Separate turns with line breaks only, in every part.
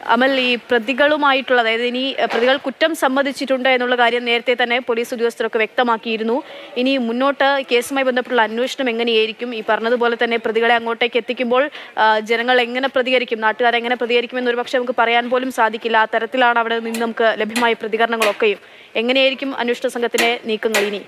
അമൽ ഈ പ്രതികളുമായിട്ടുള്ള അതായത് ഇനി എഹ്, പ്രതികൾ കുറ്റം സമ്മതിച്ചിട്ടുണ്ട് എന്നുള്ള കാര്യം നേരത്തെ തന്നെ പോലീസ് ഉദ്യോഗസ്ഥരൊക്കെ വ്യക്തമാക്കിയിരുന്നു ഇനി മുന്നോട്ട് കേസുമായി ബന്ധപ്പെട്ടുള്ള അന്വേഷണം എങ്ങനെയായിരിക്കും ഈ പറഞ്ഞതുപോലെ തന്നെ പ്രതികളെ അങ്ങോട്ടേക്ക് എത്തിക്കുമ്പോൾ ആ, ജനങ്ങൾ എങ്ങനെ പ്രതികരിക്കും നാട്ടുകാർ എങ്ങനെ പ്രതികരിക്കുമെന്ന് ഒരു പക്ഷേ നമുക്ക് പറയാൻ പോലും സാധിക്കില്ല ആ തരത്തിലാണ് അവിടെ നിന്ന് നമുക്ക് ലഭ്യമായ പ്രതികരണങ്ങളൊക്കെയും എങ്ങനെയായിരിക്കും അന്വേഷണ സംഘത്തിന്റെ നീക്കങ്ങൾ ഇനി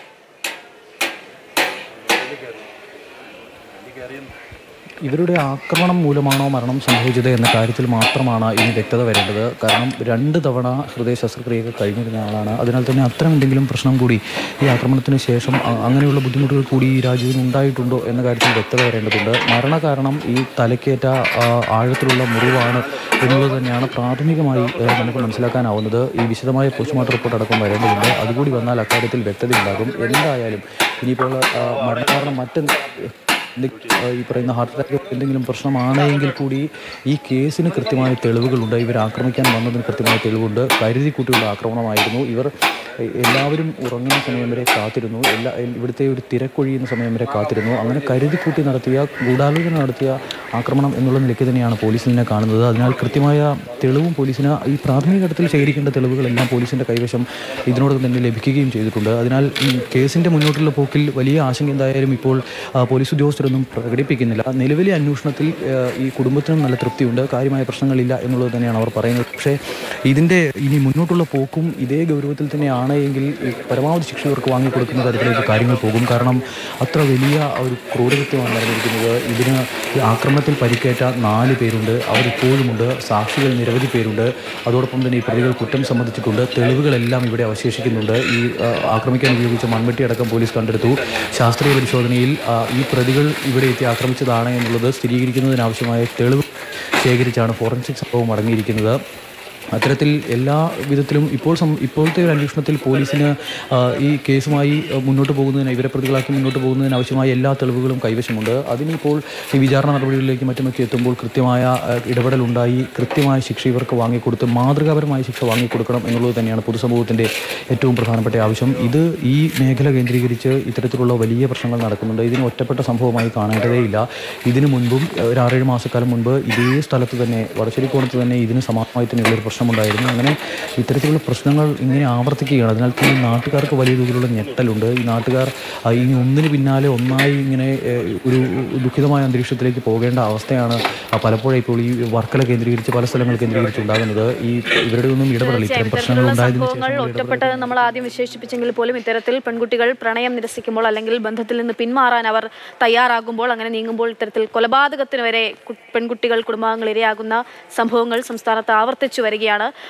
ഇവരുടെ ആക്രമണം മൂലമാണോ മരണം സംഭവിച്ചത് എന്ന കാര്യത്തിൽ മാത്രമാണ് ഇനി വ്യക്തത വരേണ്ടത് കാരണം രണ്ട് തവണ ഹൃദയ ശസ്ത്രക്രിയയൊക്കെ കഴിഞ്ഞിരുന്ന ആളാണ് അതിനാൽ തന്നെ അത്തരം എന്തെങ്കിലും പ്രശ്നം കൂടി ഈ ആക്രമണത്തിന് ശേഷം അ- അങ്ങനെയുള്ള ബുദ്ധിമുട്ടുകൾ കൂടി ഈ രാജുവിന് ഉണ്ടായിട്ടുണ്ടോ എന്ന കാര്യത്തിൽ വ്യക്തത വരേണ്ടതുണ്ട് മരണകാരണം ഈ തലക്കേറ്റ ആ, ആഴത്തിലുള്ള മുറിവാണ് എന്നുള്ളത് തന്നെയാണ് പ്രാഥമികമായി ഏഹ്, നമുക്ക് മനസ്സിലാക്കാനാവുന്നത് ഈ വിശദമായ പോസ്റ്റ്മോർട്ടം റിപ്പോർട്ട് അടക്കം വരേണ്ടതുണ്ട് അതുകൂടി വന്നാൽ അക്കാര്യത്തിൽ വ്യക്തതയുണ്ടാകും എന്തായാലും ഇനിയിപ്പോൾ ആ, മരണകാരണം മറ്റെന്ത് എന്തെങ്കിലും, ആ, ഈ പറയുന്ന ഹാർട്ട് അറ്റാക്ക് എന്തെങ്കിലും പ്രശ്നമാണെങ്കിൽ കൂടി ഈ കേസിന് കൃത്യമായ തെളിവുകളുണ്ട് ഇവർ ആക്രമിക്കാൻ വന്നതിന് കൃത്യമായ തെളിവുണ്ട് കരുതി കൂട്ടിയുള്ള ആക്രമണമായിരുന്നു ഇവർ എ- എല്ലാവരും ഉറങ്ങുന്ന സമയം വരെ കാത്തിരുന്നു എല്ലാ എ- ഇവിടുത്തെ ഒരു തിരക്കൊഴിയുന്ന സമയം വരെ കാത്തിരുന്നു അങ്ങനെ കരുതി കൂട്ടി നടത്തിയ ഗൂഢാലോചന നടത്തിയ ആക്രമണം എന്നുള്ള നിലയ്ക്ക് തന്നെയാണ് പോലീസിനെ കാണുന്നത് അതിനാൽ കൃത്യമായ തെളിവും പോലീസിന് ഈ പ്രാഥമിക ഘട്ടത്തിൽ ശേഖരിക്കേണ്ട തെളിവുകളെല്ലാം പോലീസിൻ്റെ കൈവശം ഇതിനോടൊപ്പം തന്നെ ലഭിക്കുകയും ചെയ്തിട്ടുണ്ട് അതിനാൽ ഈ കേസിൻ്റെ മുന്നോട്ടുള്ള പോക്കിൽ വലിയ ആശങ്ക എന്തായാലും ഇപ്പോൾ ആ, പോലീസ് ഉദ്യോഗസ്ഥരൊന്നും പ്രകടിപ്പിക്കുന്നില്ല നിലവിലെ അന്വേഷണത്തിൽ ആ, ഈ കുടുംബത്തിനും നല്ല തൃപ്തിയുണ്ട് കാര്യമായ പ്രശ്നങ്ങളില്ല എന്നുള്ളത് തന്നെയാണ് അവർ പറയുന്നത് പക്ഷേ ഇതിൻ്റെ ഇനി മുന്നോട്ടുള്ള പോക്കും ഇതേ ഗൗരവത്തിൽ തന്നെയാണ് എങ്കിൽ ഈ പരമാവധി ശിക്ഷ ഇവർക്ക് വാങ്ങിക്കൊടുക്കുന്ന തരത്തിലേക്ക് കാര്യങ്ങൾ പോകും കാരണം അത്ര വലിയ ഒരു ക്രൂരകൃത്യമാണ് നടന്നിരിക്കുന്നത് ഇതിന് ഈ ആക്രമണത്തിൽ പരിക്കേറ്റ നാല് പേരുണ്ട് അവരിപ്പോഴുമുണ്ട് സാക്ഷികൾ നിരവധി പേരുണ്ട് അതോടൊപ്പം തന്നെ ഈ പ്രതികൾ കുറ്റം സമ്മതിച്ചിട്ടുണ്ട് തെളിവുകളെല്ലാം ഇവിടെ അവശേഷിക്കുന്നുണ്ട് ഈ ആ, ആക്രമിക്കാൻ ഉപയോഗിച്ച മൺവെട്ടി അടക്കം പോലീസ് കണ്ടെടുത്തു ശാസ്ത്രീയ പരിശോധനയിൽ ആ, ഈ പ്രതികൾ ഇവിടെ എത്തി ആക്രമിച്ചതാണ് എന്നുള്ളത് സ്ഥിരീകരിക്കുന്നതിനാവശ്യമായ തെളിവ് ശേഖരിച്ചാണ് ഫോറൻസിക് സംഭവം അടങ്ങിയിരിക്കുന്നത് അത്തരത്തിൽ എല്ലാ വിധത്തിലും ഇപ്പോൾ സം ഇപ്പോഴത്തെ ഒരു അന്വേഷണത്തിൽ പോലീസിന് ആ, ഈ കേസുമായി ആ, മുന്നോട്ട് പോകുന്നതിന് ഇവരെ പ്രതികളാക്കി മുന്നോട്ട് പോകുന്നതിന് ആവശ്യമായ എല്ലാ തെളിവുകളും കൈവശമുണ്ട് അതിനിപ്പോൾ ഈ വിചാരണ നടപടികളിലേക്ക് മറ്റുമൊക്കെ എത്തുമ്പോൾ കൃത്യമായ ആ, ഇടപെടലുണ്ടായി കൃത്യമായ ശിക്ഷ ഇവർക്ക് വാങ്ങിക്കൊടുത്ത് മാതൃകാപരമായ ശിക്ഷ വാങ്ങിക്കൊടുക്കണം എന്നുള്ളത് തന്നെയാണ് പൊതുസമൂഹത്തിൻ്റെ ഏറ്റവും പ്രധാനപ്പെട്ട ആവശ്യം ഇത് ഈ മേഖല കേന്ദ്രീകരിച്ച് ഇത്തരത്തിലുള്ള വലിയ പ്രശ്നങ്ങൾ നടക്കുന്നുണ്ട് ഇതിന് ഒറ്റപ്പെട്ട സംഭവമായി കാണേണ്ടതേയില്ല ഇതിനു മുൻപും ഏഹ്, ഒരു ആറേഴ് മാസക്കാലം മുൻപ് ഇതേ സ്ഥലത്ത് തന്നെ വടശ്ശേരിക്കോണത്ത് തന്നെ ഇതിന് സമാനമായി തന്നെയുള്ള ഒരു പ്രശ്നമുണ്ടായിരുന്നു അങ്ങനെ ഇത്തരത്തിലുള്ള പ്രശ്നങ്ങൾ ഇങ്ങനെ ആവർത്തിക്കുകയാണ് അതിനാൽ തന്നെ ഈ നാട്ടുകാർക്ക് വലിയ തോതിലുള്ള ഞെട്ടലുണ്ട് ഈ നാട്ടുകാർ ആ, ഇനി ഒന്നിന് പിന്നാലെ ഒന്നായി ഇങ്ങനെ ഏഹ്, ഒരു ദുഃഖിതമായ അന്തരീക്ഷത്തിലേക്ക് പോകേണ്ട അവസ്ഥയാണ് ആ, പലപ്പോഴും ഇപ്പോൾ ഈ വർക്കല കേന്ദ്രീകരിച്ച് പല സ്ഥലങ്ങൾ കേന്ദ്രീകരിച്ച് ഉണ്ടാകുന്നത് ഈ ഇവരുടെ ഒന്നും ഇടപെടൽ ഇത്തരം പ്രശ്നങ്ങൾ
ഇത്തരത്തിലുള്ള
ഉണ്ടായതിനു
സംഭവങ്ങൾ
ശേഷം
ഒറ്റപ്പെട്ടത് നമ്മൾ ആദ്യം വിശേഷിപ്പിച്ചെങ്കിൽ പോലും ഇത്തരത്തിൽ പെൺകുട്ടികൾ പ്രണയം നിരസിക്കുമ്പോൾ അല്ലെങ്കിൽ ബന്ധത്തിൽ നിന്ന് പിന്മാറാൻ അവർ തയ്യാറാകുമ്പോൾ അങ്ങനെ നീങ്ങുമ്പോൾ ഇത്തരത്തിൽ കൊലപാതകത്തിന് വരെ കു- പെൺകുട്ടികൾ കുടുംബാംഗങ്ങൾ ഇരയാകുന്ന സംഭവങ്ങൾ സംസ്ഥാനത്ത് ആവർത്തിച്ചു വരികയാണ്